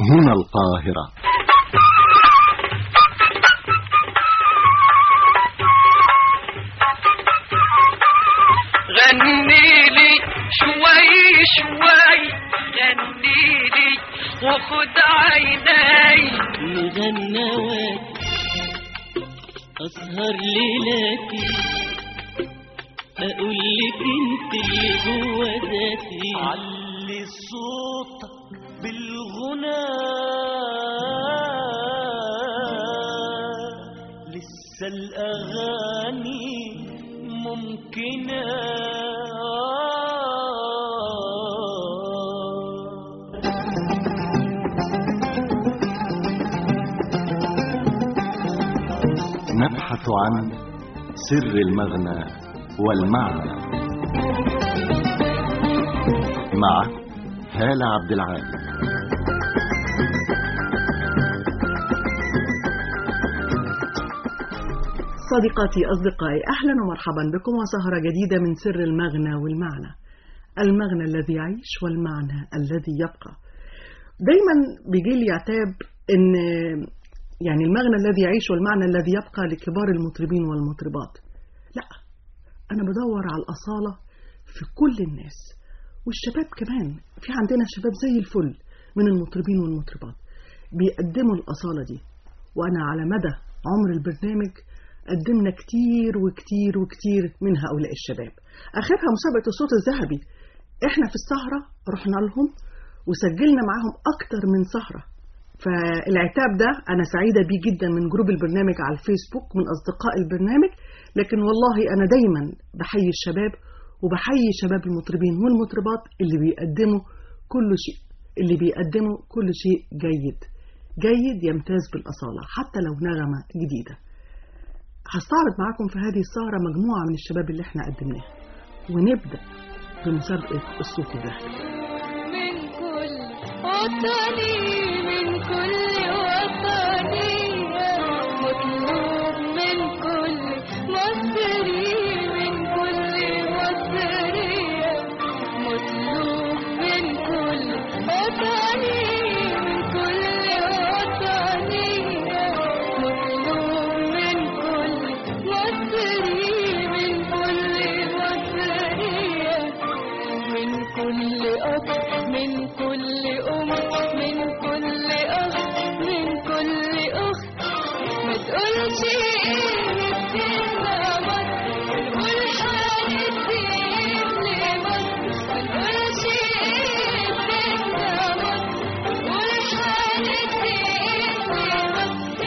هنا القاهرة غني لي شوي شوي غني لي وخد عيني مغنوات أسهر ليلاتي أقول لك انت اللي جوا ذاتي علي صوتك بالغنى لسه الأغاني ممكنة نبحث عن سر المغنى والمعنى مع هالة عبد العال صديقاتي أصدقائي أهلا ومرحبا بكم وسهرة جديدة من سر المغنى والمعنى المغنى الذي يعيش والمعنى الذي يبقى دايما بيجي لي عتاب ان يعني المغنى الذي يعيش والمعنى الذي يبقى لكبار المطربين والمطربات لا انا بدور على الأصالة في كل الناس والشباب كمان في عندنا شباب زي الفل من المطربين والمطربات بيقدموا الأصالة دي وأنا على مدى عمر البرنامج قدمنا كتير وكتير وكتير من هؤلاء الشباب آخرها مسابقة الصوت الذهبي احنا في السهرة رحنا لهم وسجلنا معاهم أكتر من سهرة فالعتاب ده أنا سعيدة بيه جدا من جروب البرنامج على الفيسبوك من أصدقاء البرنامج لكن والله أنا دايما بحيي الشباب وبحيي شباب المطربين والمطربات اللي بيقدموا كل شيء اللي بيقدموا كل شيء جيد جيد يمتاز بالأصالة حتى لو نغمة جديدة هستعرض معاكم في هذه السهرة مجموعة من الشباب اللي احنا قدمناها ونبدأ بمسابقة الصوت الذهبي من كل وطني من كل وطنية مطلوب من كل مصري من كل مصرية مطلوب من كل وطني من كل وطنية مطلوب من كل مصري من كل مصرية من كل أب من كل أم من كل أخ من كل أخت ما تقولش نسينا مصر قول هنديك لمصر ما تقولش نسينا مصر قول هنديك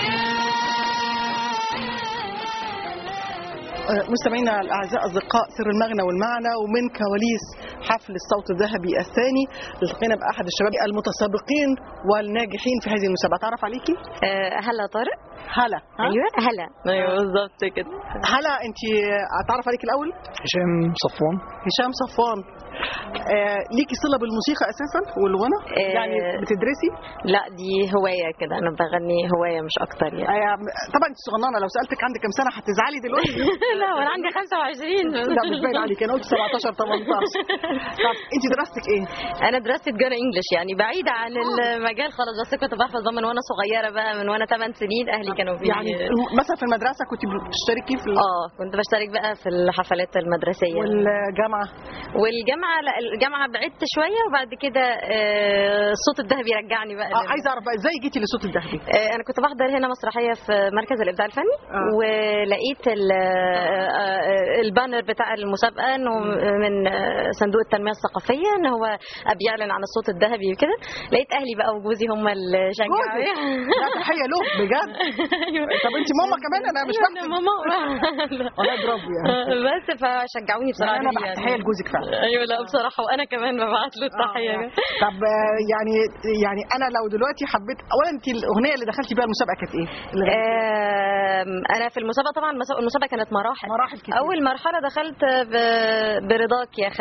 لمصر مستمعينا الاعزاء اصدقاء سر المغنى والمعنى ومن كواليس حفل الصوت الذهبي الثاني التقينا باحد الشباب المتسابقين والناجحين في هذه المسابقه تعرف عليكي هلا طارق هلا ها؟ ايوه هلا ايوه بالظبط كده هلا انت اتعرف عليك الاول هشام صفوان هشام صفوان آه ليكي صله بالموسيقى اساسا والغنى آه. يعني بتدرسي لا دي هوايه كده انا بغني هوايه مش اكتر يعني آه طبعا انت صغننه لو سالتك عندك كام سنه هتزعلي دلوقتي لا وانا عندي 25 لا مش باين عليك انا قلت 17 18 طب انت دراستك ايه؟ انا دراستي تجاره انجلش يعني بعيده عن المجال خالص بس كنت بحفظ من وانا صغيره بقى من وانا 8 سنين اهلي كانوا بي يعني مثلا في المدرسه كنت بتشتركي في ال- اه كنت بشترك بقى في الحفلات المدرسيه والجامعه والجامعه لا الجامعه بعدت شويه وبعد كده آه، الصوت الذهبي رجعني بقى آه لل- عايزه اعرف بقى ازاي جيتي للصوت الذهبي؟ آه، انا كنت بحضر هنا مسرحيه في مركز الابداع الفني آه. ولقيت ال- آه، آه، البانر بتاع المسابقه انه من آه، صندوق التنميه الثقافيه ان هو بيعلن عن الصوت الذهبي وكده لقيت اهلي بقى وجوزي هم اللي شجعوني لا تحيه له بجد طب انت ماما كمان انا مش أيوة، بحسب ماما والله برافو يعني بس فشجعوني بصراحه يعني انا دي بحب تحيه لجوزك فعلا ايوه لا بصراحه وانا كمان ببعت له التحيه آه. طب آه، يعني يعني انا لو دلوقتي حبيت اولا انت الاغنيه اللي دخلتي بيها المسابقه كانت ايه؟ اللي غنيتيها؟ آم، انا في المسابقه طبعا المسابقه المسابقة كانت مراحل مراحل كتير. اول مرحله دخلت ب- برضاك يا خالجي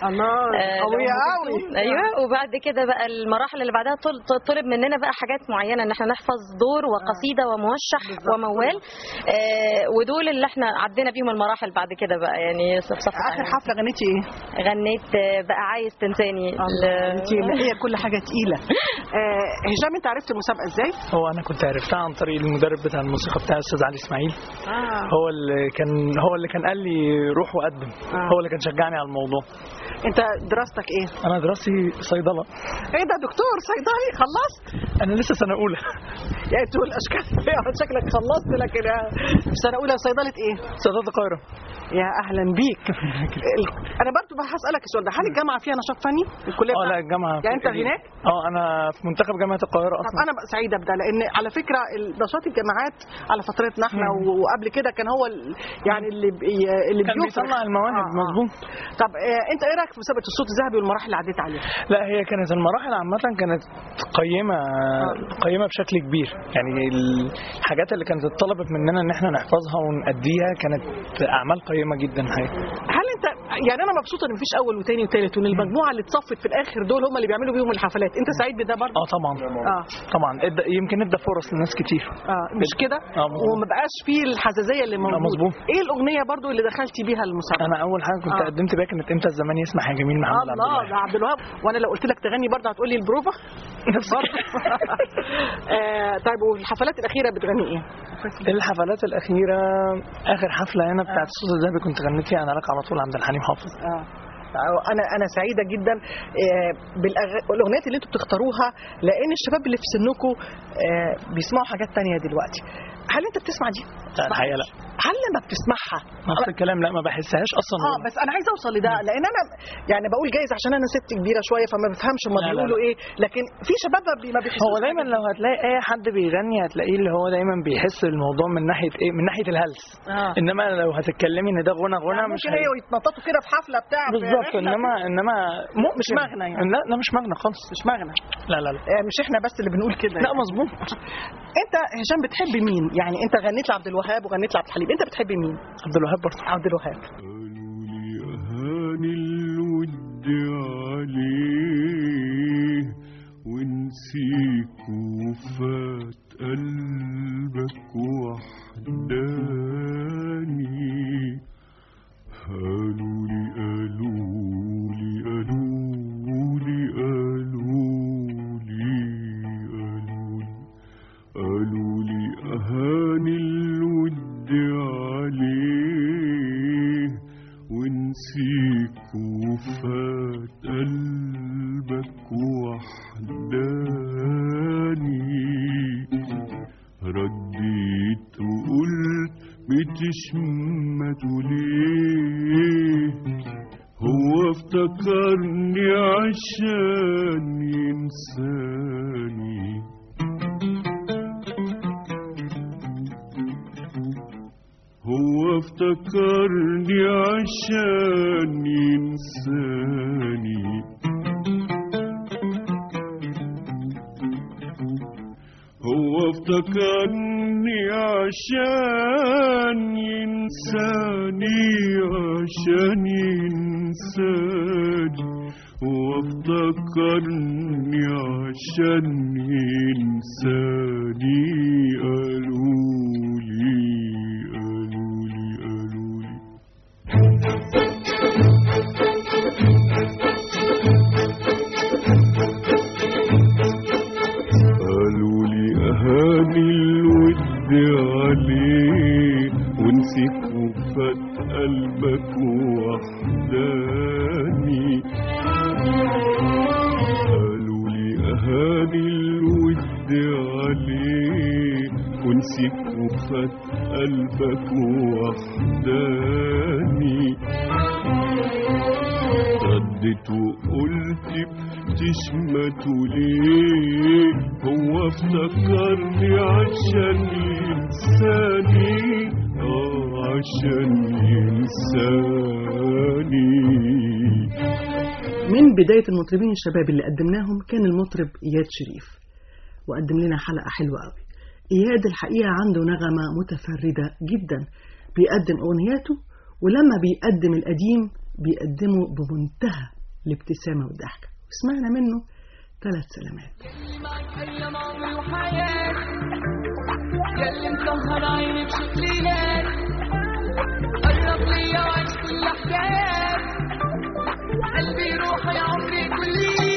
الله آه، قوية لأم قوي كلثوم. ايوه وبعد كده بقى المراحل اللي بعدها طل- طل- طلب مننا بقى حاجات معينه ان احنا نحفظ دور وقصيده وموشح وموال آه ودول اللي احنا عدينا بيهم المراحل بعد كده بقى يعني في صف اخر حفلة غنيتي ايه؟ غنيت آه، بقى عايز تنساني انت هي كل حاجة تقيلة آه، هشام انت عرفت المسابقة ازاي؟ هو انا كنت عرفتها عن طريق المدرب بتاع الموسيقى بتاع الاستاذ علي اسماعيل اه هو اللي كان هو اللي كان قال لي روح وقدم آه. هو اللي كان شجعني على الموضوع انت دراستك ايه؟ انا دراستي صيدله ايه ده دكتور صيدلي خلصت؟ انا لسه سنه اولى يعني تقول اشكال شكلك خلصت لكن آه، في سنة أولى صيدلة ايه؟ صيدله القاهره يا أهلا بيك ال- أنا برضو بقى هسألك السؤال ده هل الجامعة فيها نشاط فني؟ الكلية اه لا بتاعتك؟ الجامعه يعني أنت في- هناك؟ اه انا في منتخب جامعه القاهره طب اصلا انا بقى سعيده بده لان على فكره ال- نشاط الجامعات على فترتنا احنا و- وقبل كده كان هو ال- يعني اللي بي اللي كان بيفرق. بيطلع المواهب آه، آه. مظبوط طب آه انت ايه رايك في مسابقه الصوت الذهبي والمراحل اللي عديت عليها؟ لا هي كانت المراحل عامة كانت قيمة قيمة بشكل كبير يعني الحاجات اللي كانت اتطلبت مننا ان احنا نحفظها ونأديها كانت أعمال قيمة جدا حقيقة هل انت يعني انا مبسوطه ان مفيش اول وتاني وتالت وان المجموعه اللي اتصفت في الاخر دول هم اللي بيعملوا بيهم الحفلات انت سعيد بده برضه؟ اه طبعا اه طبعا ادى يمكن ادى فرص لناس كتير اه مش كده؟ آه، مظبوط. وما بقاش فيه الحزازيه اللي موجوده مظبوط. ايه الاغنيه برضه اللي دخلتي بيها المسابقه؟ انا اول حاجة كنت آه. قدمت بيها كانت امتى الزمان يسمح يا جميل محمد عبد الله الوهاب ده عبد الوهاب وانا لو قلت لك تغني برضه هتقول لي البروفه برضه آه طيب والحفلات الاخيره بتغني ايه؟ الحفلات الأخيرة آخر حفلة هنا بتاعت الصوت الذهبي كنت غنيت فيها أنا لك على طول عبد الحليم حافظ اه انا انا سعيده جدا آه، بالأغ- بالاغنيات اللي انتوا بتختاروها لان الشباب اللي في سنكم آه، بيسمعوا حاجات تانية دلوقتي هل انت بتسمع دي؟ لا الحقيقة لا هل لما بتسمعها نفس الكلام لا ما بحسهاش أصلا اه بس انا عايزه اوصل لده لان انا يعني بقول جايز عشان انا ست كبيره شويه فما بفهمش هما لا، لا، بيقولوا لا. ايه لكن في شباب ما بي- ما بيحسوش هو دايما لو هتلاقي اي حد بيغني هتلاقيه اللي هو دايما بيحس الموضوع من ناحيه ايه من ناحيه الهلس آه. انما لو هتتكلمي ان ده غنى غنى يعني مش ممكن هي... ايه يتنططوا كده في حفله بتاع في بالظبط رحلة. انما انما ممكن. مش مغنى يعني. لا ده مش مغنى خالص مش مغنى لا لا لا آه، مش احنا بس اللي بنقول كده لا مظبوط انت هشام بتحب مين يعني انت غنيت لعبد الوهاب وغنيت لعبد الحليم انت بتحب مين عبد الوهاب برضه عبد الوهاب قالوا لي أهاني الود عليه ونسيك وفات قلبك وحداني قالوا لي قالوا لي قالوا لي قالوا لي قالوا لي قالوا لي أهاني الود عليه ونسيك وفات قلبك وحداني رديت وقلت بتشمته ليه هو افتكرني عشان ينساني هو افتكرني عشان ينساني هو افتكرني عشان ينساني عشان ينساني هو افتكرني عشان ينساني قالوا لي قالوا لي قالوا لي قالوا لي أهاني الود عليه ونسيك وفات قلبك وحداني قالوا لي أهاني الود عليه ونسيك وفات قلبك وحداني ردت وقلت بتشمته ليه هو افتكرني عشان ينساني اه عشان ينساني من بداية المطربين الشباب اللي قدمناهم كان المطرب إياد شريف وقدم لنا حلقة حلوة قوي إياد الحقيقة عنده نغمة متفردة جدا بيقدم أغنياته ولما بيقدم القديم بيقدمه بمنتهى الابتسامة والضحكة وسمعنا منه ثلاث سلامات ايام عمري وحياتي ياللي مسهر عيني بشوف ليلات قرب ليا وعيش كل حكايات قلبي روحي عمري كلي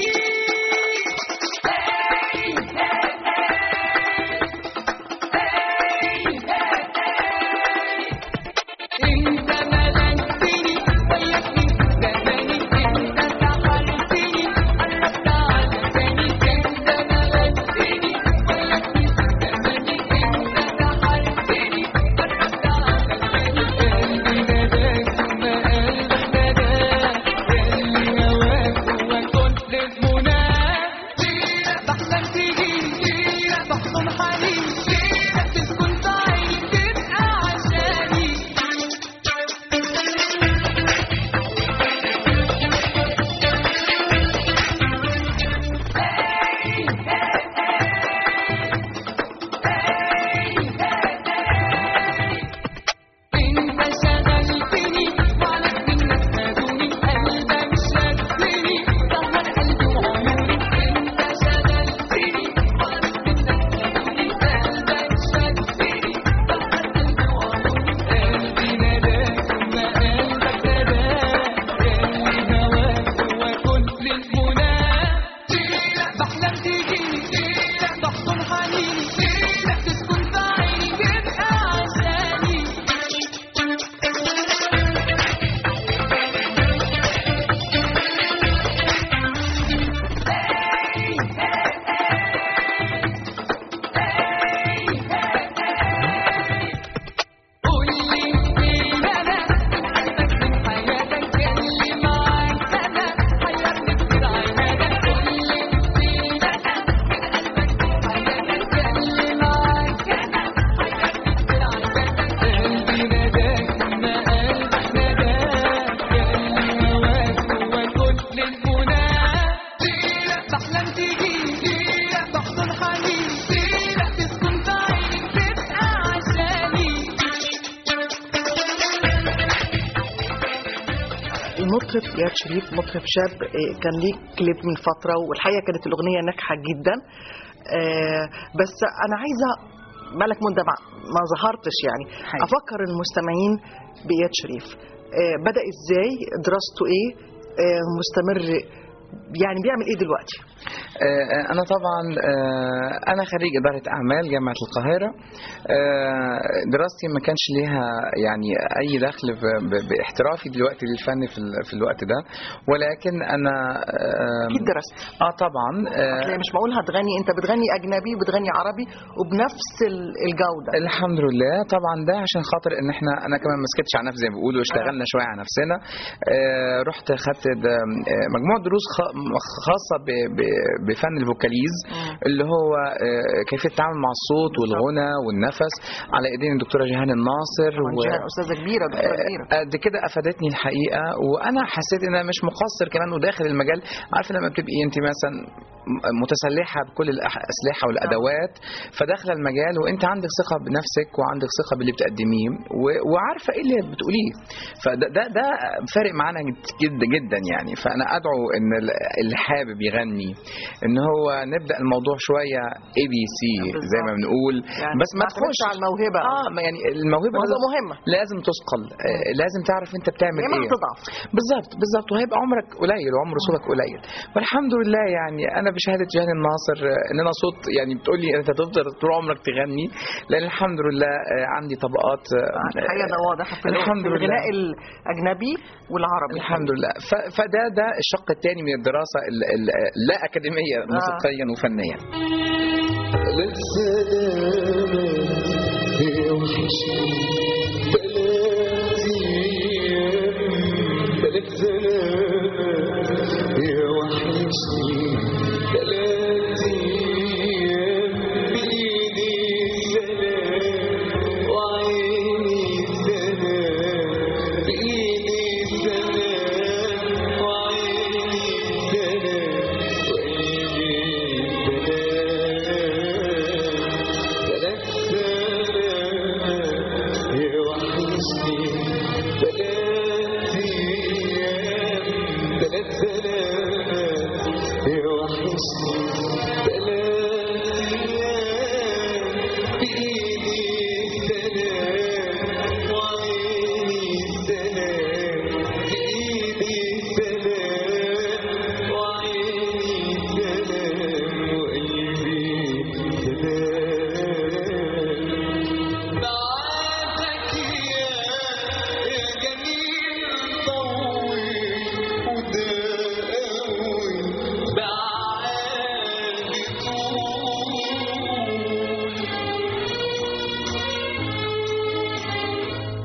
انت ملكتني خلتني زماني انت سحرتني قربت على تاني انت ملكتني خلتني زماني انت سحرتني قربت على تاني قلبي نداك ثم قلبك نداك ياللي هواك هو كل مناك بحلم تيجي بحضن حنين تسكن في عيني تبقى عشاني انت شغلتني وعليك منك نادوني قلبك شدني سهر قلبي وعمري انت شغلتني وعليك منك نادوني قلبك شدني سهر قلبي وعمري قلبي ناداك ثم قلبك ناداك ياللي هواك هو كل المنى بحلم تيجيني تحضن حنيني تسكن في عيني تبقى عشاني قولي فين انا قلبك من حياتك اللي معاك انا حيرني كتير عنادك قولي فين انا قلبك من حياتك اللي معاك انا حيرني كتير عنادك قلبي ناداك ثم قلبك ناداك ياللي هواك هو كل المنى بحلم تيجي بحضن حنين تسكن في عيني تبقى عشاني المطرب إياد شريف مطرب شاب آه، كان ليه كليب من فترة والحقيقة كانت الأغنية ناجحة جدا آه، بس أنا عايزة بالك مدة ما, ما ظهرتش يعني أفكر المستمعين بإياد شريف آه، بدأ إزاي دراسته إيه آه، مستمر يعني بيعمل إيه دلوقتي آه، أنا طبعا آه، أنا خريج إدارة أعمال جامعة القاهرة آه، دراستي ما كانش ليها يعني أي دخل ب- ب- باحترافي دلوقتي للفن في ال- في الوقت ده ولكن أنا آه، أكيد درست اه طبعا آه، أصل مش معقول هتغني أنت بتغني أجنبي وبتغني عربي وبنفس ال- الجودة الحمد لله طبعا ده عشان خاطر ان احنا انا كمان ما سكتش على نفسي زي ما بيقولوا اشتغلنا شويه على نفسنا آه رحت خدت ده- آه، مجموعه دروس خ- خاصه ب- ب- بفن الفوكاليز اللي هو آه، كيفيه التعامل مع الصوت والغنى والنفس على ايدين الدكتوره جيهان الناصر و... جيهان أستاذة كبيرة دكتورة كبيرة قد كده افادتني الحقيقه وانا حسيت ان انا مش مقصر كمان وداخل المجال عارفه لما بتبقي انت مثلا متسلحه بكل الاسلحه والادوات فداخله المجال وانت عندك ثقه بنفسك وعندك ثقه باللي بتقدميه و- وعارفه ايه اللي بتقوليه فده ده, ده فارق معانا جدا جدا يعني فانا ادعو ان ال- اللي حابب يغني ان هو نبدا الموضوع شويه اي بي سي زي ما بنقول يعني بس ما ما تعتمدش تخش على الموهبة. اه ما يعني الموهبه موهبة لازم- مهمة. لازم تثقل آه، لازم تعرف انت بتعمل يا إما ايه هتضعف. بالظبط بالظبط وهيبقى عمرك قليل وعمر صوتك قليل والحمد لله يعني انا بشهاده جهان الناصر آه، ان انا صوت يعني بتقول لي انت تفضل طول عمرك تغني لان الحمد لله آه، عندي طبقات آه، الحقيقة ده واضح في الحمد في لله الغناء الأجنبي والعربي الحمد لله ف- فده ده الشق الثاني من الدراسه ال- ال- اللا اكاديميه موسيقيا وفنيا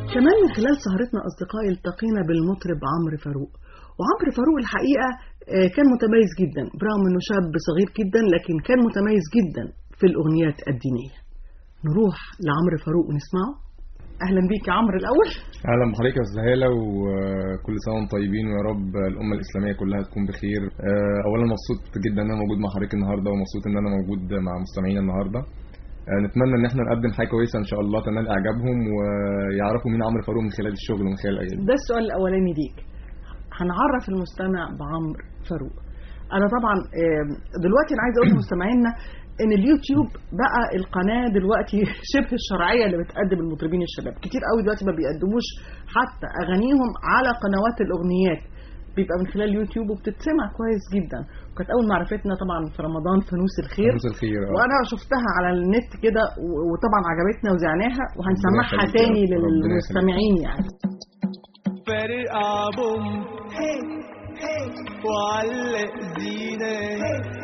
كمان من خلال سهرتنا أصدقائي التقينا بالمطرب عمرو فاروق وعمرو فاروق الحقيقة آه، كان متميز جدا برغم أنه شاب صغير جدا لكن كان متميز جدا في الأغنيات الدينية نروح لعمرو فاروق ونسمعه أهلا بيك يا عمرو الأول اهلا بحضرتك يا استاذ هاله وكل سنه وانتم طيبين ويا رب الامه الاسلاميه كلها تكون بخير آه، اولا مبسوط جدا ان انا موجود مع حضرتك النهارده ومبسوط ان انا موجود مع مستمعينا النهارده آه، نتمنى ان احنا نقدم حاجه كويسه ان شاء الله تنال اعجابهم ويعرفوا مين عمرو فاروق من خلال الشغل ومن خلال الاغاني ده السؤال الأولاني ليك هنعرف المستمع بعمرو فاروق أنا طبعا آه، دلوقتي أنا عايزة أقول لمستمعينا إن اليوتيوب بقى القناة دلوقتي شبه الشرعية اللي بتقدم المطربين الشباب كتير قوي دلوقتي ما بيقدموش حتى أغانيهم على قنوات الأغنيات بيبقى من خلال اليوتيوب وبتتسمع كويس جدا وكانت أول معرفتنا طبعا في رمضان فانوس الخير فانوس الخير آه. وانا شفتها على النت كده و- وطبعا عجبتنا وزعناها وهنسمعها يخليك يا تاني رب. ربنا يخليك. للمستمعين يعني فارق عبم وعلق زينة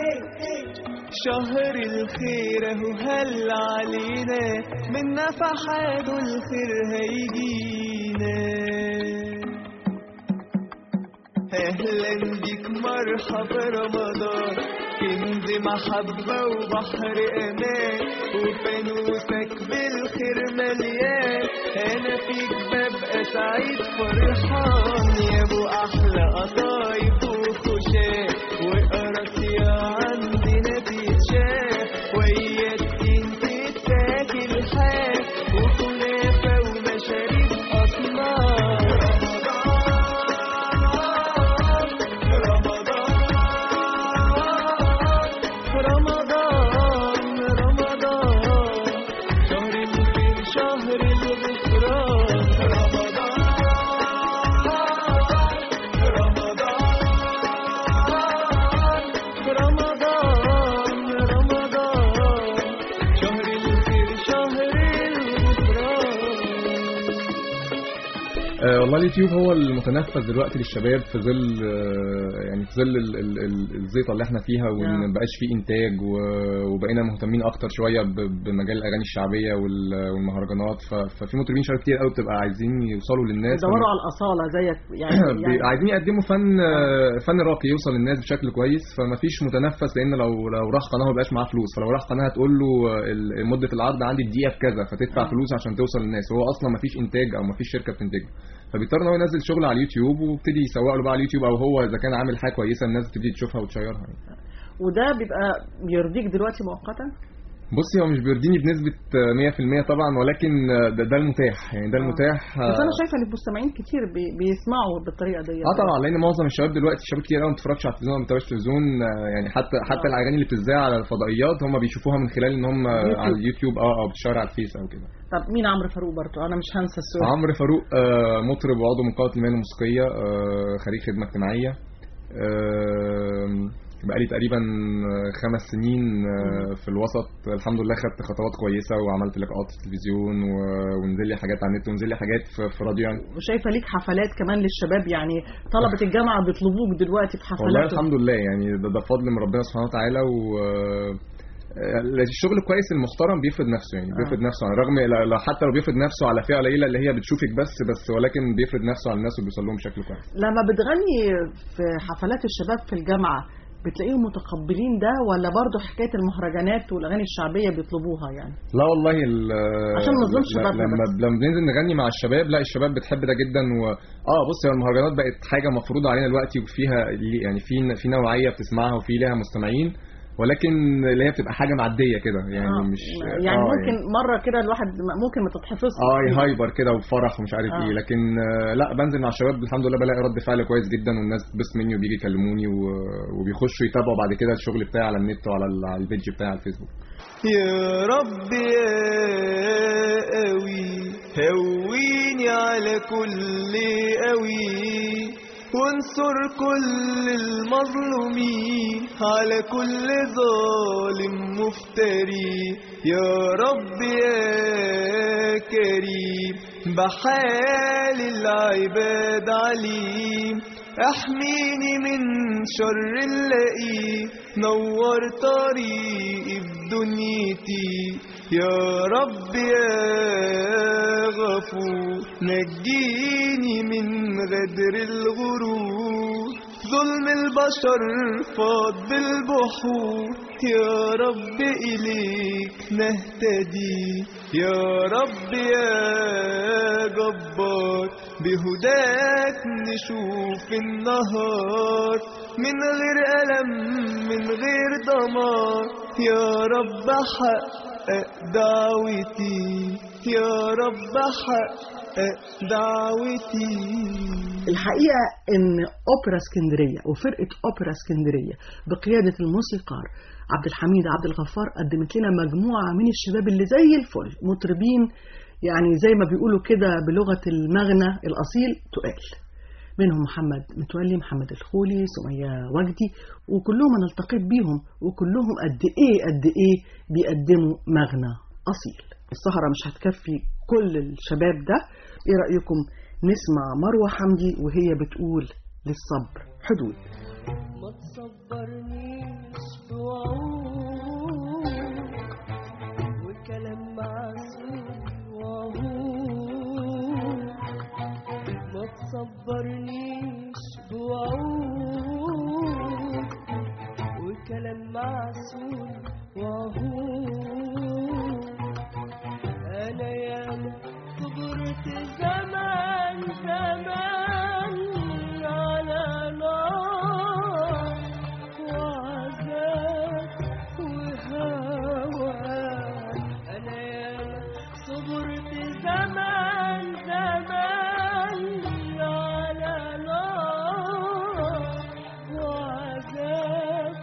شهر الخير اهو هل علينا من نفحاته الخير هيجينا اهلا بيك مرحبا رمضان كنز محبة وبحر امان وفانوسك بالخير مليان انا فيك ببقى سعيد فرحان يا ابو احلى قطايف وخشاف وقراصية عندنا بيتشاف ويا الدين تتاكل حاف وكنافة ومشاريب أصناف رمضان رمضان شهر الخير شهر الغفران رمضان رمضان رمضان رمضان شهر الخير شهر الغفران آه، والله اليوتيوب هو المتنفس دلوقتي للشباب في ظل آه، يعني في ظل ال- ال- ال- الزيطه اللي احنا فيها وان نعم. مبقاش فيه انتاج و- وبقينا مهتمين اكتر شويه ب- بمجال الاغاني الشعبيه وال- والمهرجانات ف- ففي مطربين شباب كتير قوي بتبقى عايزين يوصلوا للناس يدوروا على الأصالة زيك يعني, بي- يعني عايزين يقدموا فن آه، فن راقي يوصل للناس بشكل كويس فما فيش متنفس لان لو لو راح قناه ما بقاش معاه فلوس فلو راح قناه هتقول له آه، ال- مده العرض عندي الدقيقه في كذا فتدفع فلوس عشان توصل للناس وهو اصلا ما فيش انتاج او ما فيش شركه بتنتجه فبيضطر ان هو ينزل شغل على اليوتيوب ويبتدي يسوق له بقى على اليوتيوب او هو اذا كان عامل حاجه كويسه الناس تبتدي تشوفها وتشيرها يعني. وده بيبقى بيرضيك دلوقتي مؤقتا بصي هو مش بيرضيني بنسبه آه، 100% طبعا ولكن آه، ده, ده المتاح يعني ده المتاح بس آه، انا شايفه ان المستمعين كتير بي- بيسمعوا بالطريقه دي اه طبعا لان معظم الشباب دلوقتي شباب كتير قوي ما بتتفرجش على التلفزيون ما بتتابعش التلفزيون آه، يعني حتى حتى الاغاني اللي بتذاع على الفضائيات هم بيشوفوها من خلال ان هم يوتيوب. على اليوتيوب اه او بتشير على الفيس او كده طب مين عمرو فاروق برضه انا مش هنسى السؤال عمرو فاروق آه، مطرب وعضو من قائمه المهنه الموسيقيه آه، خريج خدمه اجتماعيه آه، بقالي تقريبا آه، خمس سنين آه، في الوسط الحمد لله خدت خطوات كويسه وعملت لقاءات في التلفزيون و- ونزل لي حاجات على النت ونزل لي حاجات في في راديو يعني وشايفه ليك حفلات كمان للشباب يعني طلبه الجامعه بيطلبوك دلوقتي في والله حفلات الحمد لله يعني ده, ده فضل من ربنا سبحانه وتعالى و آه، الشغل الكويس المحترم بيفرض نفسه يعني بيفرض نفسه على رغم لا- لا- حتى لو بيفرض نفسه على فئه قليله اللي هي بتشوفك بس بس ولكن بيفرض نفسه على الناس وبيوصل لهم بشكل كويس لما بتغني في حفلات الشباب في الجامعه بتلاقيهم متقبلين ده ولا برضه حكايه المهرجانات والاغاني الشعبيه بيطلبوها يعني لا والله ال- عشان ما نظلمش لا- شبابنا لما بس. لما بننزل نغني مع الشباب لا الشباب بتحب ده جدا و اه بص هو المهرجانات بقت حاجه مفروضه علينا دلوقتي وفيها يعني في في نوعيه بتسمعها وفي لها مستمعين ولكن اللي هي بتبقى حاجه معديه كده يعني آه، مش يعني آه ممكن مره كده الواحد ممكن ما تتحفظش اه هايبر كده وفرح ومش عارف آه. ايه لكن آه، لا بنزل مع الشباب الحمد لله بلاقي رد فعل كويس جدا والناس بس مني وبيجي يكلموني و- وبيخشوا يتابعوا بعد كده الشغل بتاعي على النت وعلى ال- على البيج بتاعي على الفيسبوك يا رب يا قوي هوني على كل قوي وانصر كل المظلومين على كل ظالم مفتري يا رب يا كريم بحال العباد عليم احميني من شر اللئيم نور طريقي في دنيتي يا رب يا غفور نجيني من غدر الغرور ظلم البشر فاض بالبحور يا رب إليك نهتدي يا رب يا جبار بهداك نشوف النهار من غير ألم من غير دمار يا رب حقق دعوتي يا رب حقق دعوتي الحقيقة إن أوبرا اسكندرية وفرقة أوبرا اسكندرية بقيادة الموسيقار عبد الحميد عبد الغفار قدمت لنا مجموعة من الشباب اللي زي الفل مطربين يعني زي ما بيقولوا كده بلغة المغنى الأصيل تقال منهم محمد متولي محمد الخولي سمية وجدي وكلهم أنا التقيت بيهم وكلهم قد إيه قد إيه بيقدموا مغنى أصيل السهرة مش هتكفي كل الشباب ده إيه رأيكم نسمع مروة حمدي وهي بتقول للصبر حدود ما تصبرنيش بوعود وكلام معسول وعهود ما تصبرنيش بوعود وكلام معسول وعهود انا ياما صبرت زمان زمان على نار وعذاب وهوان انا ياما صبرت زمان زمان على نار وعذاب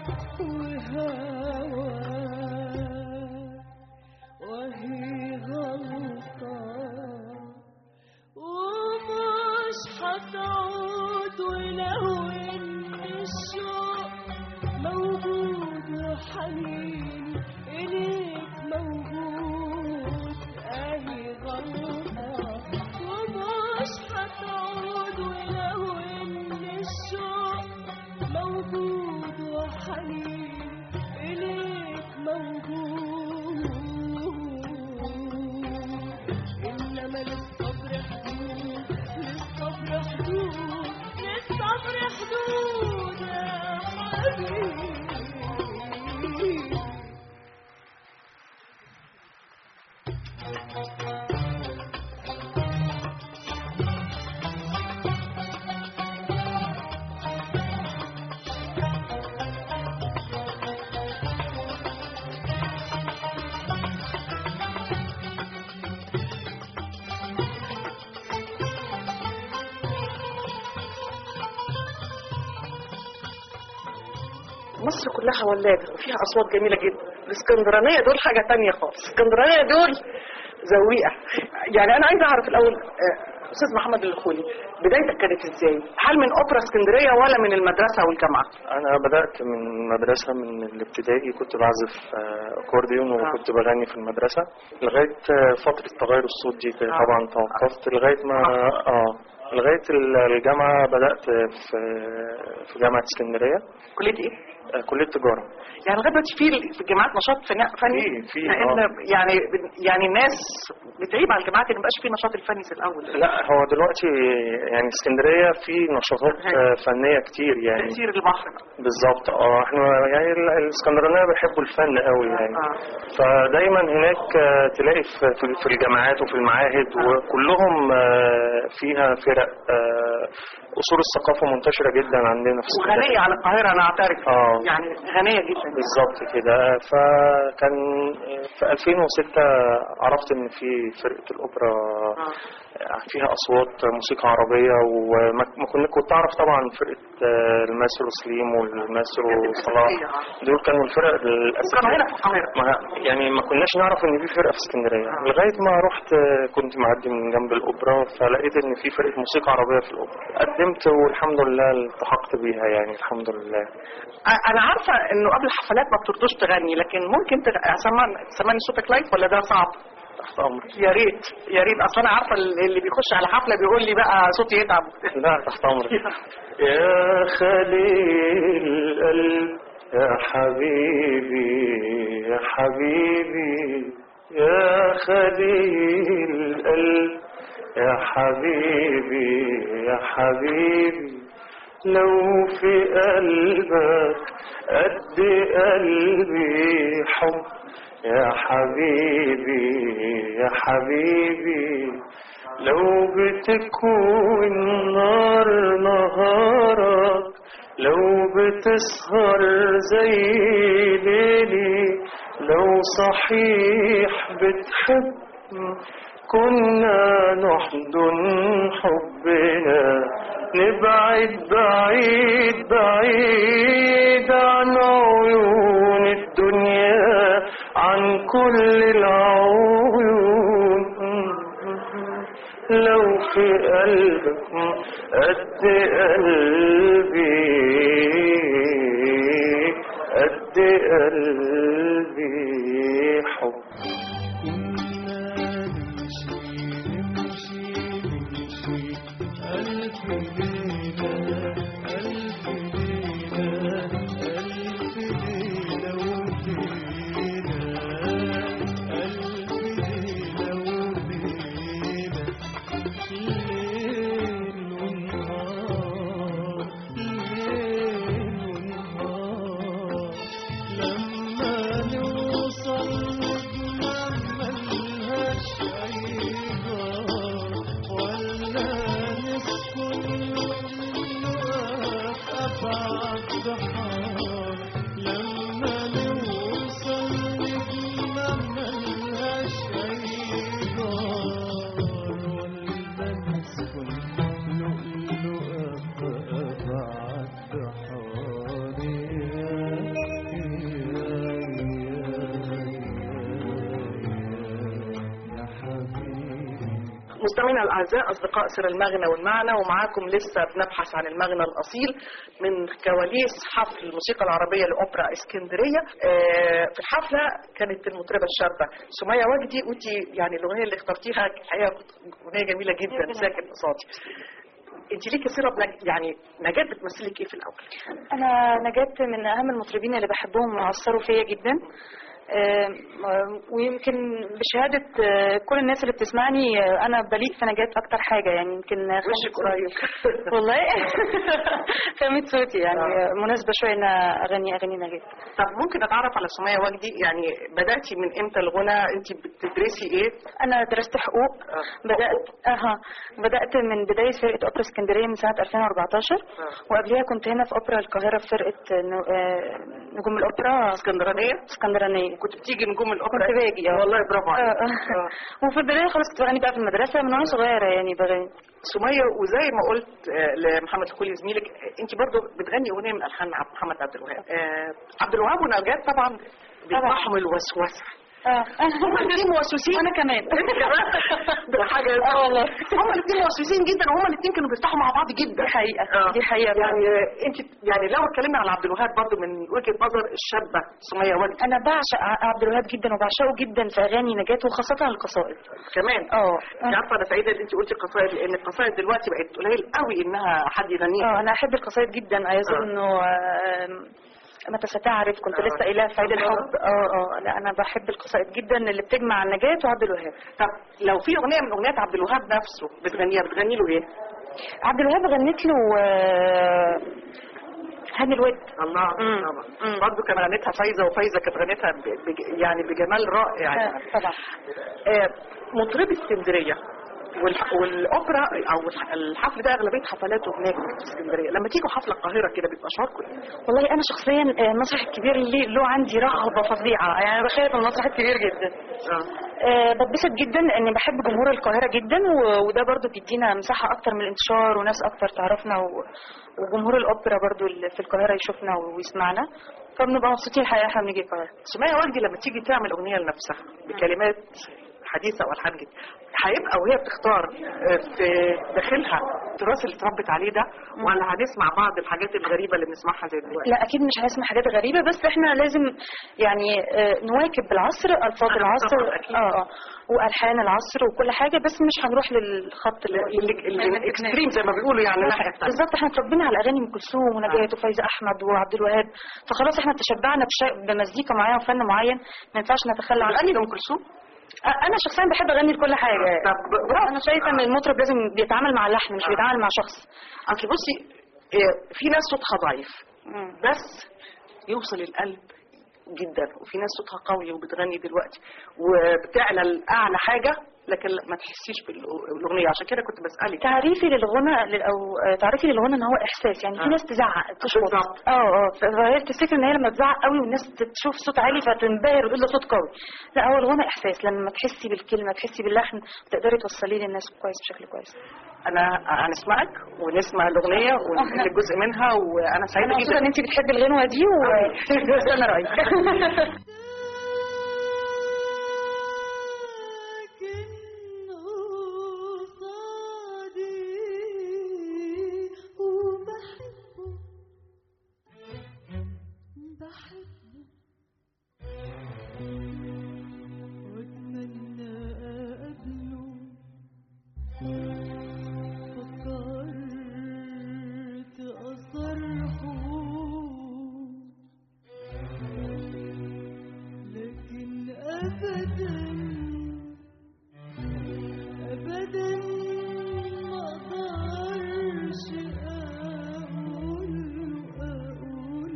وهوان وهي غلطة ومش هتعود ولو إن الشوق موجود وحنين إليك موجود أهي غلطة ومش هتعود ولو إن الشوق موجود وحنين إليك موجود إنما للصبر حدود للصبر حدود للصبر حدود يا حبيبي مصر كلها ولادة وفيها أصوات جميلة جدا الاسكندرانية دول حاجة تانية خالص الاسكندرانية دول زويقة يعني أنا عايزة أعرف الأول آه، أستاذ محمد الخولي بدايتك كانت إزاي؟ هل من أوبرا اسكندرية ولا من المدرسة والجامعة؟ انا بدات من مدرسه من الابتدائي كنت بعزف آه، اكورديون وكنت بغني في المدرسه لغايه آه، فتره تغير الصوت دي طبعا توقفت لغايه ما اه لغايه ال- الجامعه بدات في في جامعه اسكندريه كلية إيه؟ آه، كليه تجاره يعني لغايه دلوقتي في في الجامعات نشاط فني فني في- في، لأن آه. يعني يعني الناس بتعيب على الجامعات ان مبقاش في نشاط الفني زي الاول لا هو دلوقتي يعني اسكندريه في نشاطات آه، فنيه كتير يعني تأثير البحر بالظبط اه احنا يعني ال- الاسكندرانيه بيحبوا الفن قوي يعني فدايما هناك آه، تلاقي في في- في الجامعات وفي المعاهد وكلهم آه، فيها فرق آه، اصول الثقافه منتشره جدا عندنا في اسكندريه وغنية على القاهرة أنا أعترف اه يعني غنية جدا بالظبط كده فكان في 2006 عرفت ان في فرقه الاوبرا فيها اصوات موسيقى عربيه وما ما كنا كنت اعرف طبعا فرقه آه، الماسترو سليم والماسترو صلاح دول كانوا الفرق الاساسيه وكانوا هنا في القاهرة ما يعني ما كناش نعرف ان في فرقه في اسكندريه لغايه ما رحت آه، كنت معدي من جنب الاوبرا فلقيت ان في فرقه موسيقى عربيه في الاوبرا قدمت والحمد لله التحقت بيها يعني الحمد لله أ- أنا عارفة إنه قبل الحفلات ما بترضوش تغني لكن ممكن تغ... سمعني سمعني صوتك لايف ولا ده صعب؟ تحت امرك يا ريت يا ريت أصل أنا عارفة اللي بيخش على حفلة بيقول لي بقى صوتي يتعب لا تحت امرك يا خليل القلب يا حبيبي يا حبيبي يا خليل القلب يا حبيبي يا حبيبي لو في قلبك قد قلبي حب يا حبيبي يا حبيبي لو بتكون نار نهارك لو بتسهر زي ليلي لو صحيح بتحب كنا نحضن حبنا نبعد بعيد بعيد عن عيون الدنيا عن كل العيون لو في قلبك قد قلبي قد قلبي حب مستمعينا الاعزاء اصدقاء سر المغنى والمعنى ومعاكم لسه بنبحث عن المغنى الاصيل من كواليس حفل الموسيقى العربيه لاوبرا اسكندريه آه، في الحفله كانت المطربه الشابه سميه وجدي وانت يعني الاغنيه اللي اخترتيها الحقيقه اغنيه جميله جدا ساكن قصادي انت ليكي صله بنج... يعني نجاة بتمثلك ايه في الاول؟ انا نجاة من اهم المطربين اللي بحبهم واثروا فيا جدا آم، ويمكن بشهادة آه، كل الناس اللي بتسمعني آه، أنا بليق في نجاة أكتر حاجة يعني يمكن وشك قريب والله خامة صوتي يعني آه، مناسبة شوية إن أغني أغني نجاة طب ممكن اتعرف على سميه وجدي يعني بداتي من امتى الغنى انت بتدرسي ايه؟ أنا درست حقوق بدأت أها بدأت من بداية فرقة أوبرا اسكندرية من سنة 2014 وقبلها كنت هنا في أوبرا القاهرة في فرقة ن- آه، نجوم الأوبرا اسكندرانية؟ اسكندرانية كنت بتيجي نجوم الاوبرا كنت باجي اه والله برافو عليك آه، آه. وفي البداية خلاص كنت بغني بقى في المدرسة من وأنا صغيرة يعني بغني سمية وزي ما قلت آه، لمحمد الخولي زميلك آه، انت برضو بتغني اغنيه من الحان عبد محمد عبد الوهاب آه، عبد الوهاب ونجاة طبعا بيطلعهم الوسوسه اه هما الاثنين موسوسين وانا كمان انت كمان ده حاجه اه والله هما الاثنين موسوسين جدا وهما الاثنين كانوا بيفتحوا مع بعض جدا دي حقيقة آه. دي حقيقة يعني آه، انت يعني لو اتكلمنا على عبد الوهاب برضو من وجهه نظر الشابه سميه وجدي انا بعشق ع- عبد الوهاب جدا وبعشقه جدا في اغاني نجاة وخاصة القصائد كمان اه انت عارفه انا سعيده ان انت قلتي القصائد لان القصائد دلوقتي بقت قليل قوي انها حد يغنيها اه انا احب القصائد جدا ايظن آه. انه آم، متى ستعرف كنت آه. لسه قايلها في عيد الحب اه اه لا انا بحب القصائد جدا اللي بتجمع نجاة وعبد الوهاب طب لو في اغنيه من اغنيات عبد الوهاب نفسه بتغنيها بتغني له ايه؟ عبد الوهاب غنيت له آه، هاني الود الله مم. طبعا برضه كان غنيتها فايزه وفايزه كانت غنيتها ب- بج- يعني بجمال رائع يعني. آه، طبعا آه، مطربة اسكندريه والح- والاوبرا او الح- الحفل ده اغلبيه حفلاته هناك في اسكندريه لما تيجوا حفله القاهره كده بيبقى شعوركم ايه؟ والله انا شخصيا آه، المسرح الكبير اللي له عندي رغبه فظيعه يعني انا بخاف من المسرح الكبير جدا اه آه، بتبسط جدا لاني بحب جمهور القاهره جدا و- وده برضو بيدينا مساحه اكتر من الانتشار وناس اكتر تعرفنا و- وجمهور الاوبرا برضو اللي في القاهره يشوفنا ويسمعنا فبنبقى مبسوطين الحقيقه احنا بنيجي القاهره سمية وجدي لما تيجي تعمل اغنيه لنفسها بكلمات حديثه والحان جديده هيبقى وهي بتختار آه، في داخلها التراث اللي اتربت عليه ده ولا هنسمع بعض الحاجات الغريبه اللي بنسمعها زي دلوقتي؟ لا اكيد مش هنسمع حاجات غريبه بس احنا لازم يعني آه، نواكب العصر الفاظ آه، العصر طبعاً، أكيد. اه اه والحان العصر وكل حاجه بس مش هنروح للخط اللي الاكستريم زي ما بيقولوا يعني الناحيه الثانيه بالظبط احنا اتربينا على اغاني ام كلثوم ونجاة وفايزه احمد وعبد الوهاب فخلاص احنا تشبعنا بشيء بمزيكا معينه وفن معين ما ينفعش نتخلى عن بتغني لام كلثوم؟ انا شخصيا بحب اغني لكل حاجه طب انا شايفه ان المطرب لازم بيتعامل مع اللحن مش بيتعامل مع شخص اصل بصي إيه، في ناس صوتها ضعيف بس يوصل القلب جدا وفي ناس صوتها قوي وبتغني دلوقتي وبتعلى لاعلى حاجه لكن لا- ما تحسيش بالأغ- بالاغنيه عشان كده كنت بسالك تعريفي للغنى لل- او تعريفي للغنى ان هو احساس يعني في آه. ناس تزعق تشخط اه اه فهي تفتكر ان هي لما تزعق قوي والناس تشوف صوت عالي فتنبهر وتقول ده صوت قوي لا هو الغنى احساس لما تحسي بالكلمه تحسي باللحن تقدري توصليه للناس كويس بشكل كويس انا هنسمعك ونسمع الاغنيه ونحل جزء منها وانا سعيده انا جدا مبسوطه ان انت بتحبي الغنوه دي واستنى رايك بحبه واتمنى اقابله فكرت اصرحه لكن ابدا ابدا ما اقدرش اقول اقول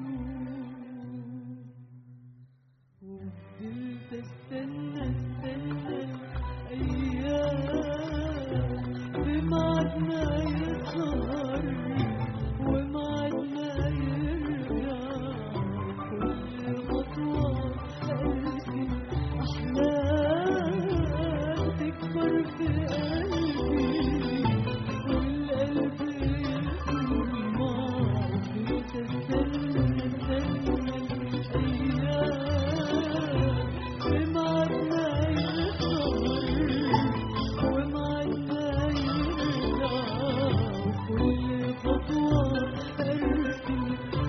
وفضلت استنى استنى ايام بميعاد ما يظهر وميعاد ما يرجع كل خطوة ارسم احلام تكبر في قلبي والقلب يسمع وفضلت استنى استنى الايام بميعاد ما يظهر وميعاد ما يرجع كل خطوة ارسم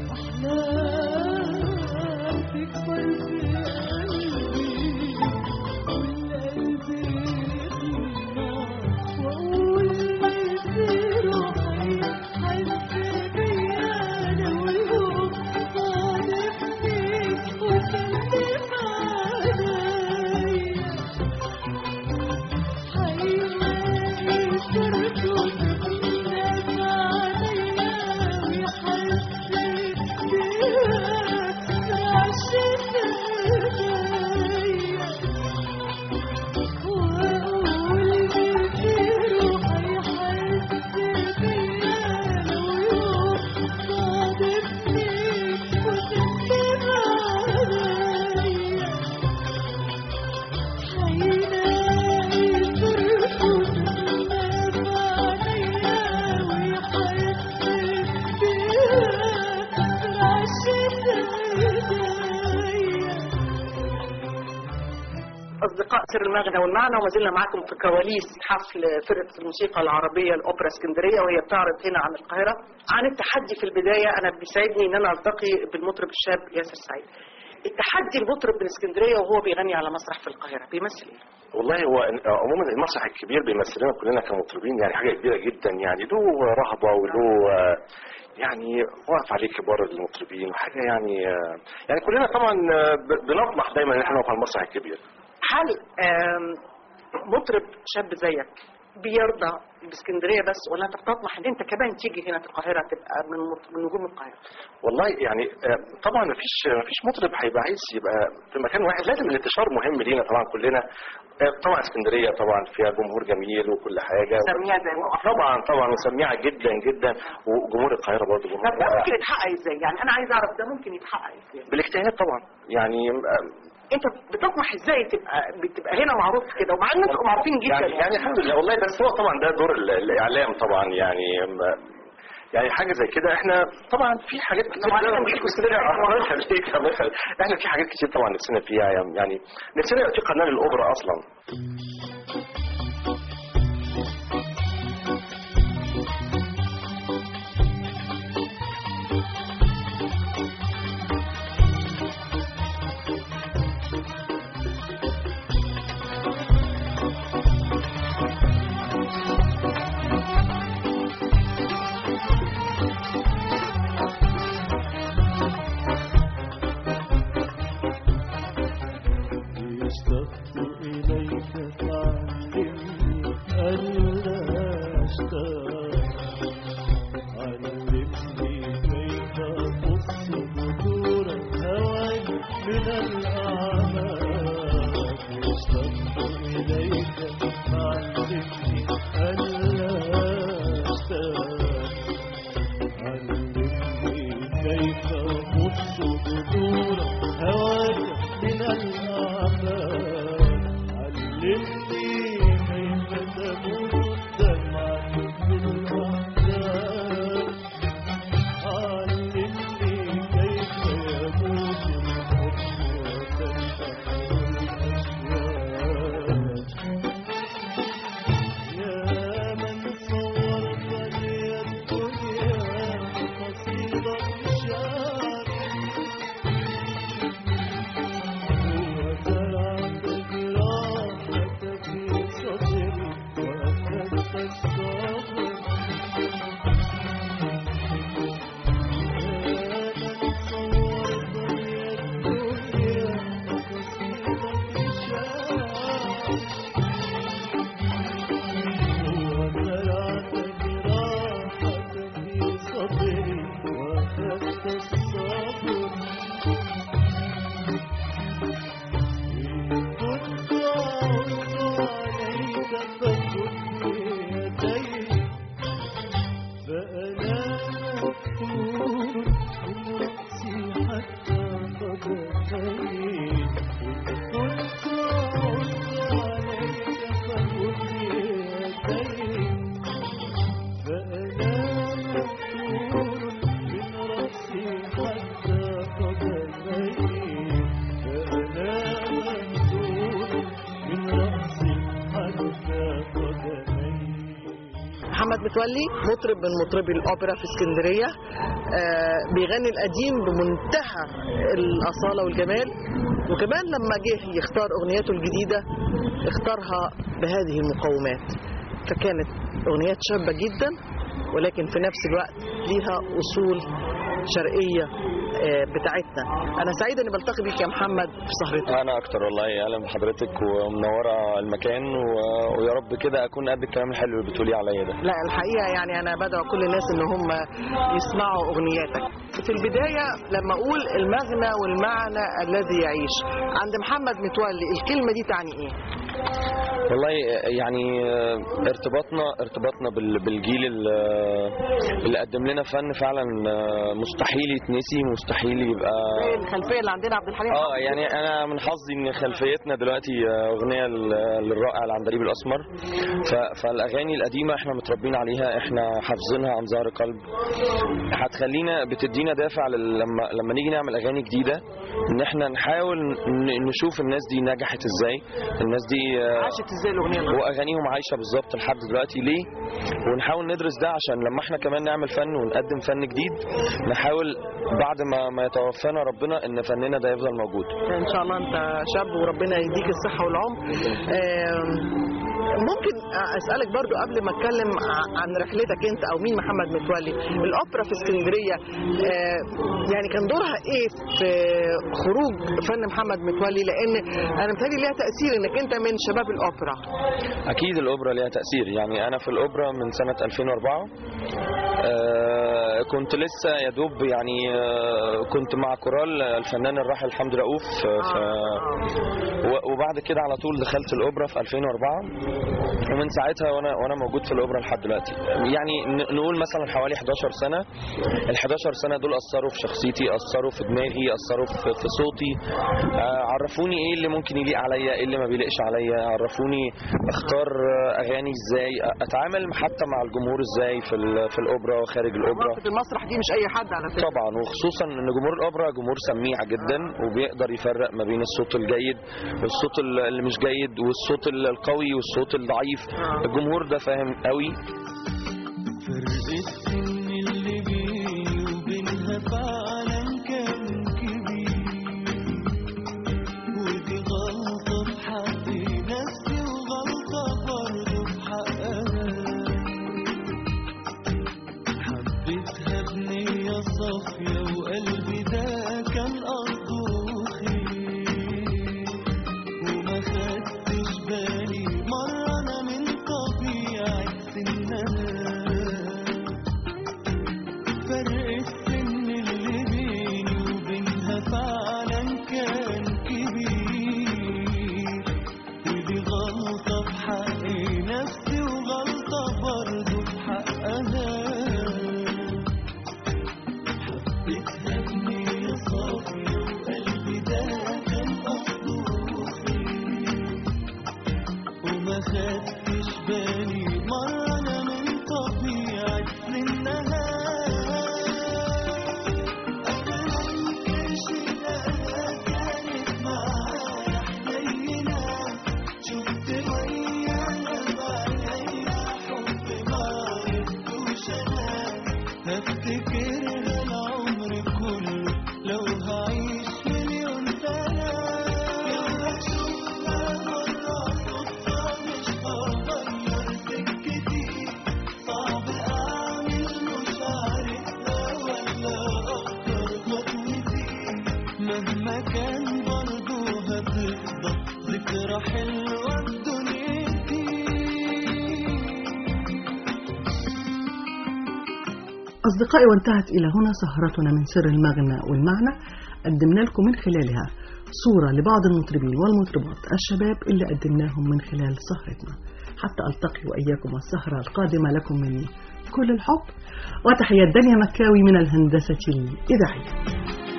احلام تكبر في قلبي والقلب يسمع واقول مصيره هيحس بيا انا واليوم صادفني وسلم عليا هيلاقي صورته تتنام عليا ويحس بيا عشت ايديا واقول مصيره هيحس بيا لو يوم صادفني وسلم عليا هيلاقي صورته تتنام عليا ويحس بيا عشت ايديا اصدقاء سر المغنى والمعنى وما زلنا معاكم في كواليس حفل فرقه الموسيقى العربيه الاوبرا اسكندريه وهي بتعرض هنا عن القاهره عن التحدي في البدايه انا بيسعدني ان انا التقي بالمطرب الشاب ياسر سعيد التحدي المطرب من اسكندريه وهو بيغني على مسرح في القاهره بيمثل ايه؟ والله هو عموما المسرح الكبير بيمثلنا كلنا كمطربين يعني حاجه كبيره جدا يعني له رهبه وله آه، يعني واقف عليه كبار المطربين وحاجه يعني آه، يعني كلنا طبعا آه، ب- بنطمح دايما ان احنا نقف على المسرح الكبير هل آم، مطرب شاب زيك بيرضى باسكندريه بس ولا انت بتطمح ان انت كمان تيجي هنا في القاهره تبقى من مط- من نجوم القاهره؟ والله يعني آه، طبعا مفيش مفيش مطرب هيبقى عايز يبقى في مكان واحد لازم الانتشار مهم لينا طبعا كلنا آه، طبعا اسكندريه طبعا فيها جمهور جميل وكل حاجه سميها زي ما طبعا طبعا وسميعه جدا جدا وجمهور القاهره برضه جمهور طب ده رائع. ممكن يتحقق ازاي؟ يعني انا عايز اعرف ده ممكن يتحقق ازاي؟ بالاجتهاد طبعا يعني آه، انت بتطمح ازاي تبقى بتبقى هنا معروف كده ومع ان انتم معروفين جدا يعني يعني الحمد لله والله بس هو طبعا ده دور ال- الاعلام طبعا يعني م- يعني حاجه زي كده احنا طبعا في حاجات كتير طبعاً كده إحنا مش بنجيب اسكندريه الله يخليك الله يخليك احنا في حاجات كتير طبعا نفسنا فيها يعني نفسنا يبقى في قناه للاوبرا اصلا اشتقت إليك فعلمني ألا أشتاق علمني كيف أقص بدور الهوى من الأعماق اشتقت إليك فعلمني ألا أشتاق علمني كيف أقص بدور هواك من الأعماق علمني كيف تموت الدمع في الأحزان علمني كيف يموت الحب وتنتحر الأشواق يا من صورت لي الدنيا قصيدة شعر وزرعت جراحك في صدري وأخذت الصبر يا من صورت لي الدنيا قصيدة شعر وزرعت جراحك في صدري وأخذت الصبر كنت أعود عليك فكن يدي فأنا مفتون من رأسي حتى قدمي كنت أعود عليك فكن يدي فأنا مفتون من رأسي حتى قدمي فأنا مفتون من رأسي حتى قدمي محمد متولي مطرب من مطربي الأوبرا في اسكندرية آه، بيغني القديم بمنتهى الأصالة والجمال وكمان لما جه يختار أغنياته الجديدة اختارها بهذه المقومات فكانت أغنيات شابة جدا ولكن في نفس الوقت ليها أصول شرقية آه، بتاعتنا أنا سعيدة إني بلتقي بيك يا محمد في سهرتنا انا اكتر والله اهلا بحضرتك ومنوره المكان و... ويا رب كده اكون قد الكلام الحلو اللي بتقولي عليا ده لا الحقيقة يعني أنا بدعو كل الناس إن هم يسمعوا أغنياتك في البداية لما أقول المغنى والمعنى الذي يعيش عند محمد متولي الكلمة دي تعني إيه؟ والله يعني ارتباطنا ارتباطنا بال- بالجيل ال- اللي قدم لنا فن فعلا مستحيل يتنسي مستحيل يبقى زي الخلفية اللي عندنا عبد الحليم اه يعني انا من حظي ان خلفيتنا دلوقتي اغنيه لل- للرائع العندليب الاسمر ف- فالاغاني القديمه احنا متربيين عليها احنا حافظينها عن ظهر قلب هتخلينا بتدينا دافع لل- لما لما نيجي نعمل اغاني جديده ان احنا نحاول ن- نشوف الناس دي نجحت ازاي الناس دي آه، عاشت ازاي الاغنيه النهاردة؟ واغانيهم عايشه بالظبط لحد دلوقتي ليه ونحاول ندرس ده عشان لما احنا كمان نعمل فن ونقدم فن جديد نحاول بعد ما ما يتوفانا ربنا ان فننا ده يفضل موجود ان شاء الله انت شاب وربنا يديك الصحه والعمر آم، ممكن اسالك برضو قبل ما اتكلم ع- عن رحلتك انت او مين محمد متولي الاوبرا في اسكندريه آه، يعني كان دورها ايه في خروج فن محمد متولي لان انا متهيألي ليها تاثير انك انت من شباب الاوبرا اكيد الاوبرا ليها تاثير يعني انا في الاوبرا من سنه 2004 آه كنت لسه يا دوب يعني آه كنت مع كورال الفنان الراحل حمدي رؤوف آه، ف و- وبعد كده على طول دخلت الاوبرا في 2004 ومن ساعتها وانا وانا موجود في الاوبرا لحد دلوقتي يعني ن- نقول مثلا حوالي 11 سنه ال 11 سنه دول اثروا في شخصيتي اثروا في دماغي اثروا في, في صوتي آه عرفوني ايه اللي ممكن يليق عليا ايه اللي ما بيليقش عليا عرفوني اختار آه، اغاني ازاي أ- اتعامل حتى مع الجمهور ازاي في ال- في الاوبرا وخارج الاوبرا وقفه المسرح دي مش اي حد على فكره طبعا وخصوصا ان جمهور الاوبرا جمهور سميع جدا وبيقدر يفرق ما بين الصوت الجيد والصوت ال- اللي مش جيد والصوت ال- القوي والصوت الضعيف الجمهور ده فاهم قوي فرق السن اللي بيني وبينها فعلا كان كبير ودي غلطة في حق نفسي وغلطة برضه في حقها حبيتها بنية صافية وقلبي ده كان قصده خير وما ما خدتش بالي مرة أنا من طبيعي للنهار أتمنىش إنها كانت معايا حنينة شفت ويانا بعينيا حب ما عرفتوش أنا هفتكرها العمر كله لو هعيش مليون سنة لو هشوفها مرة صدفة مش هغير سكتي صعب أعمل مش عارفها ولا أقدر خطوتي مهما كان برضه هتفضل ذكرى حلوة في دنيتي أصدقائي وانتهت إلى هنا سهرتنا من سر المغنى والمعنى قدمنا لكم من خلالها صورة لبعض المطربين والمطربات الشباب اللي قدمناهم من خلال سهرتنا حتى ألتقي وإياكم والسهرة القادمة لكم مني كل الحب وتحيات دنيا مكاوي من الهندسة الإذاعية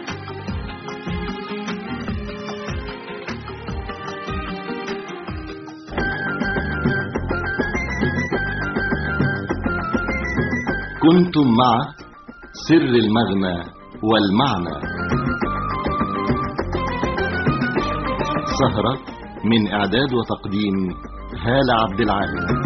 كنتم مع سر المغنى والمعنى سهرة من إعداد وتقديم هالة عبد العال